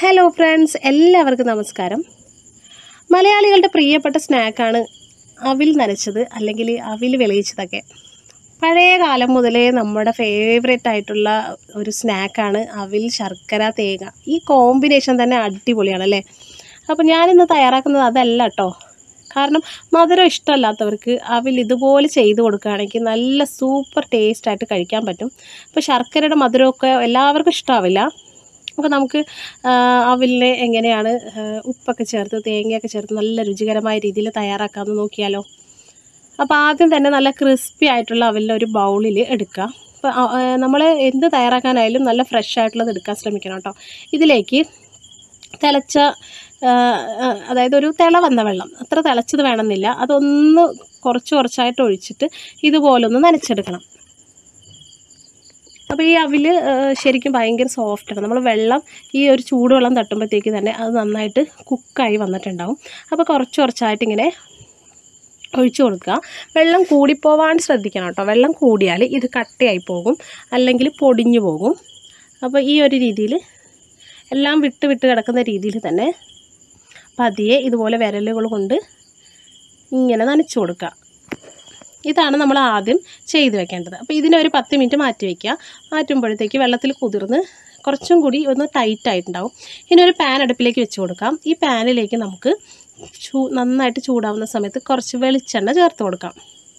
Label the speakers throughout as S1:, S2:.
S1: hello friends എല്ലാവർക്കും നമസ്കാരം മലയാളികളുടെ പ്രിയപ്പെട്ട സ്നാക്കാണ് അവിൽ നനച്ചത് അല്ലെങ്കിൽ അവിൽ വിളയിച്ചതൊക്കെ പഴയ കാലം മുതലേ നമ്മുടെ ഫേവറേറ്റ് ആയിട്ടുള്ള ഒരു സ്നാക്കാണ് അവിൽ ശർക്കര തേങ്ങ ഈ കോമ്പിനേഷൻ തന്നെ അടിപൊളിയാണ് അല്ലേ അപ്പോൾ ഞാനിന്ന് തയ്യാറാക്കുന്നത് അതല്ല കേട്ടോ കാരണം മധുരം ഇഷ്ടമല്ലാത്തവർക്ക് അവിൽ ഇതുപോലെ ചെയ്ത് കൊടുക്കുകയാണെങ്കിൽ നല്ല സൂപ്പർ ടേസ്റ്റായിട്ട് കഴിക്കാൻ പറ്റും ഇപ്പോൾ ശർക്കരയുടെ മധുരമൊക്കെ എല്ലാവർക്കും ഇഷ്ടമാവില്ല അപ്പോൾ നമുക്ക് ആ, അവിലിനെ എങ്ങനെയാണ് ആ, ഉപ്പൊക്കെ ചേർത്ത് തേങ്ങയൊക്കെ ചേർത്ത് നല്ല രുചികരമായ രീതിയിൽ തയ്യാറാക്കാമെന്ന് നോക്കിയാലോ അപ്പോൾ ആദ്യം തന്നെ നല്ല ക്രിസ്പി ആയിട്ടുള്ള അവിലിനെ ഒരു ബൗളിൽ എടുക്കുക അപ്പോൾ നമ്മൾ എന്ത് തയ്യാറാക്കാനായാലും നല്ല ഫ്രഷ് ആയിട്ടുള്ളത് എടുക്കാൻ ശ്രമിക്കണം കേട്ടോ ഇതിലേക്ക് തിളച്ച ആ, ആ, അതായത് ഒരു തിള വന്ന വെള്ളം അത്ര തിളച്ചത് വേണമെന്നില്ല അതൊന്ന് കുറച്ച് കുറച്ചായിട്ട് ഒഴിച്ചിട്ട് ഇതുപോലൊന്ന് നനച്ചെടുക്കണം അപ്പോൾ ഈ അവിൽ ശരിക്കും ഭയങ്കര സോഫ്റ്റാണ് നമ്മൾ വെള്ളം ഈ ഒരു ചൂടുവെള്ളം തട്ടുമ്പോഴത്തേക്ക് തന്നെ അത് നന്നായിട്ട് കുക്കായി വന്നിട്ടുണ്ടാവും അപ്പോൾ കുറച്ച് കുറച്ചായിട്ട് ഇങ്ങനെ ഒഴിച്ചു കൊടുക്കുക വെള്ളം കൂടിപ്പോവാൻ ശ്രദ്ധിക്കണം കേട്ടോ വെള്ളം കൂടിയാൽ ഇത് കട്ടയായി പോകും അല്ലെങ്കിൽ പൊടിഞ്ഞു പോകും അപ്പോൾ ഈ ഒരു രീതിയിൽ എല്ലാം വിട്ട് വിട്ട് കിടക്കുന്ന രീതിയിൽ തന്നെ പതിയെ ഇതുപോലെ വിരലുകൾ കൊണ്ട് ഇങ്ങനെ നനച്ചു കൊടുക്കുക ഇതാണ് നമ്മൾ ആദ്യം ചെയ്ത് വെക്കേണ്ടത് അപ്പോൾ ഇതിനൊരു പത്ത് മിനിറ്റ് മാറ്റി വയ്ക്കുക മാറ്റുമ്പോഴത്തേക്ക് വെള്ളത്തിൽ കുതിർന്ന് കുറച്ചും കൂടി ഒന്ന് ടൈറ്റ് ആയിട്ടുണ്ടാവും ഇനി ഒരു പാൻ അടുപ്പിലേക്ക് വെച്ച് കൊടുക്കാം ഈ പാനിലേക്ക് നമുക്ക് ചൂ നന്നായിട്ട് ചൂടാവുന്ന സമയത്ത് കുറച്ച് വെളിച്ചെണ്ണ ചേർത്ത് കൊടുക്കാം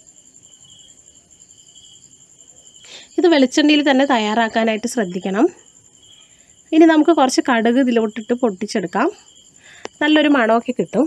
S1: ഇത് വെളിച്ചെണ്ണയിൽ തന്നെ തയ്യാറാക്കാനായിട്ട് ശ്രദ്ധിക്കണം ഇനി നമുക്ക് കുറച്ച് കടുക് ഇതിലോട്ടിട്ട് പൊട്ടിച്ചെടുക്കാം നല്ലൊരു മണമൊക്കെ കിട്ടും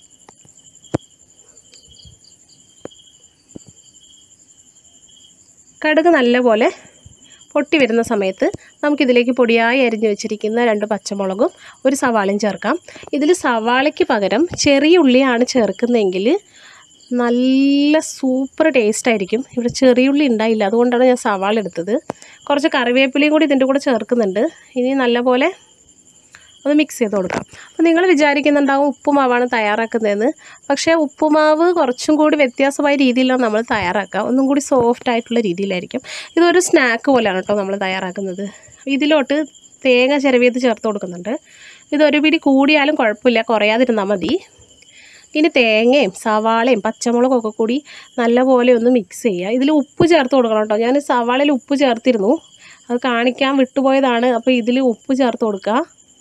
S1: കടുക് നല്ലപോലെ പൊട്ടി വരുന്ന സമയത്ത് നമുക്കിതിലേക്ക് പൊടിയായി അരിഞ്ഞു വെച്ചിരിക്കുന്ന രണ്ട് പച്ചമുളകും ഒരു സവാളയും ചേർക്കാം ഇതിൽ സവാളയ്ക്ക് പകരം ചെറിയ ഉള്ളിയാണ് ചേർക്കുന്നതെങ്കിൽ നല്ല സൂപ്പർ ടേസ്റ്റ് ആയിരിക്കും ഇവിടെ ചെറിയ ഉള്ളി ഉണ്ടായില്ല അതുകൊണ്ടാണ് ഞാൻ സവാള എടുത്തത് കുറച്ച് കറിവേപ്പിലയും കൂടി ഇതിൻ്റെ കൂടെ ചേർക്കുന്നുണ്ട് ഇനി നല്ലപോലെ ഒന്ന് മിക്സ് ചെയ്ത് കൊടുക്കാം അപ്പോൾ നിങ്ങൾ വിചാരിക്കുന്നുണ്ടാവും ഉപ്പുമാവാണ് തയ്യാറാക്കുന്നതെന്ന് പക്ഷേ ഉപ്പുമാവ് കുറച്ചും കൂടി വ്യത്യാസമായ രീതിയിലാണ് നമ്മൾ തയ്യാറാക്കുക ഒന്നും കൂടി സോഫ്റ്റ് ആയിട്ടുള്ള രീതിയിലായിരിക്കും ഇതൊരു സ്നാക്ക് പോലെയാണ് കേട്ടോ നമ്മൾ തയ്യാറാക്കുന്നത് ഇതിലോട്ട് തേങ്ങ ചിരവിയത് ചേർത്ത് കൊടുക്കുന്നുണ്ട് ഇതൊരു പിടി കൂടിയാലും കുഴപ്പമില്ല കുറയാതിരുന്നാൽ മതി ഇനി തേങ്ങയും സവാളയും പച്ചമുളകും ഒക്കെ കൂടി നല്ലപോലെ ഒന്ന് മിക്സ് ചെയ്യുക ഇതിൽ ഉപ്പ് ചേർത്ത് കൊടുക്കണം കേട്ടോ ഞാൻ സവാളയിൽ ഉപ്പ് ചേർത്തിരുന്നു അത് കാണിക്കാൻ വിട്ടുപോയതാണ് അപ്പോൾ ഇതിൽ ഉപ്പ് ചേർത്ത് കൊടുക്കുക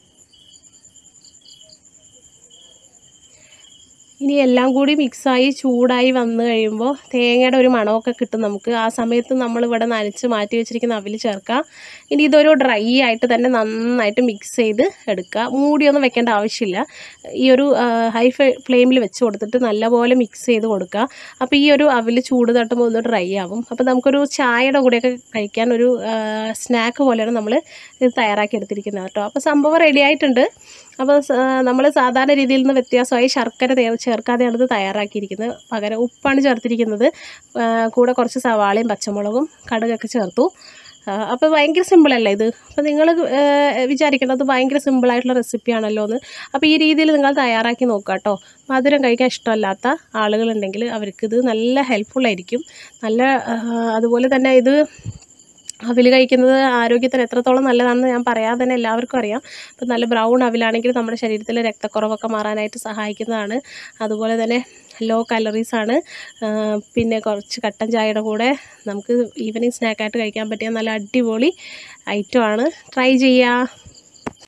S1: ഇനി എല്ലാം കൂടി മിക്സായി ചൂടായി വന്നു കഴിയുമ്പോൾ തേങ്ങയുടെ ഒരു മണമൊക്കെ കിട്ടും നമുക്ക് ആ സമയത്ത് നമ്മളിവിടെ നനച്ച് മാറ്റി വെച്ചിരിക്കുന്ന അവിൽ ചേർക്കുക ഇനി ഇതൊരു ഡ്രൈ ആയിട്ട് തന്നെ നന്നായിട്ട് മിക്സ് ചെയ്ത് എടുക്കുക മൂടിയൊന്നും വെക്കേണ്ട ആവശ്യമില്ല ഈ ഒരു ഹൈ ഫ്ലെയിമിൽ വെച്ച് കൊടുത്തിട്ട് നല്ലപോലെ മിക്സ് ചെയ്ത് കൊടുക്കുക അപ്പോൾ ഈ ഒരു അവിൽ ചൂട് തട്ടുമ്പോൾ ഒന്ന് ഡ്രൈ ആവും അപ്പോൾ നമുക്കൊരു ചായയുടെ കൂടെയൊക്കെ കഴിക്കാൻ ഒരു സ്നാക്ക് പോലെയാണ് നമ്മൾ ഇത് തയ്യാറാക്കി എടുത്തിരിക്കുന്നത് കേട്ടോ അപ്പോൾ സംഭവം റെഡി ആയിട്ടുണ്ട് അപ്പോൾ നമ്മൾ സാധാരണ രീതിയിൽ നിന്ന് വ്യത്യാസമായി ശർക്കര തേ- ചേർക്കാതെയാണ് ഇത് തയ്യാറാക്കിയിരിക്കുന്നത് പകരം ഉപ്പാണ് ചേർത്തിരിക്കുന്നത് ആ, കൂടെ കുറച്ച് സവാളയും പച്ചമുളകും കടുകൊക്കെ ചേർത്തു ആ, അപ്പോൾ ഭയങ്കര സിമ്പിളല്ലേ ഇത് അപ്പോൾ നിങ്ങൾ വിചാരിക്കേണ്ടത് ഭയങ്കര സിമ്പിളായിട്ടുള്ള റെസിപ്പിയാണല്ലോ എന്ന് അപ്പോൾ ഈ രീതിയിൽ നിങ്ങൾ തയ്യാറാക്കി നോക്കുക കേട്ടോ മധുരം കഴിക്കാൻ ഇഷ്ടമല്ലാത്ത ആളുകളുണ്ടെങ്കിൽ അവർക്ക് ഇത് നല്ല ഹെൽപ്ഫുള്ളായിരിക്കും നല്ല ആ, അതുപോലെ തന്നെ ഇത് അവിൽ കഴിക്കുന്നത് ആരോഗ്യത്തിന് എത്രത്തോളം നല്ലതാണെന്ന് ഞാൻ പറയാതെ തന്നെ എല്ലാവർക്കും അറിയാം ഇപ്പം നല്ല ബ്രൗൺ അവിലാണെങ്കിൽ നമ്മുടെ ശരീരത്തിലെ രക്തക്കുറവൊക്കെ മാറാനായിട്ട് സഹായിക്കുന്നതാണ് അതുപോലെ തന്നെ ലോ കലറീസ് ആണ് ആ, പിന്നെ കുറച്ച് കട്ടൻ ചായയുടെ കൂടെ നമുക്ക് ഈവനിങ് സ്നാക്കായിട്ട് കഴിക്കാൻ പറ്റിയ നല്ല അടിപൊളി ഐറ്റമാണ് ട്രൈ ചെയ്യുക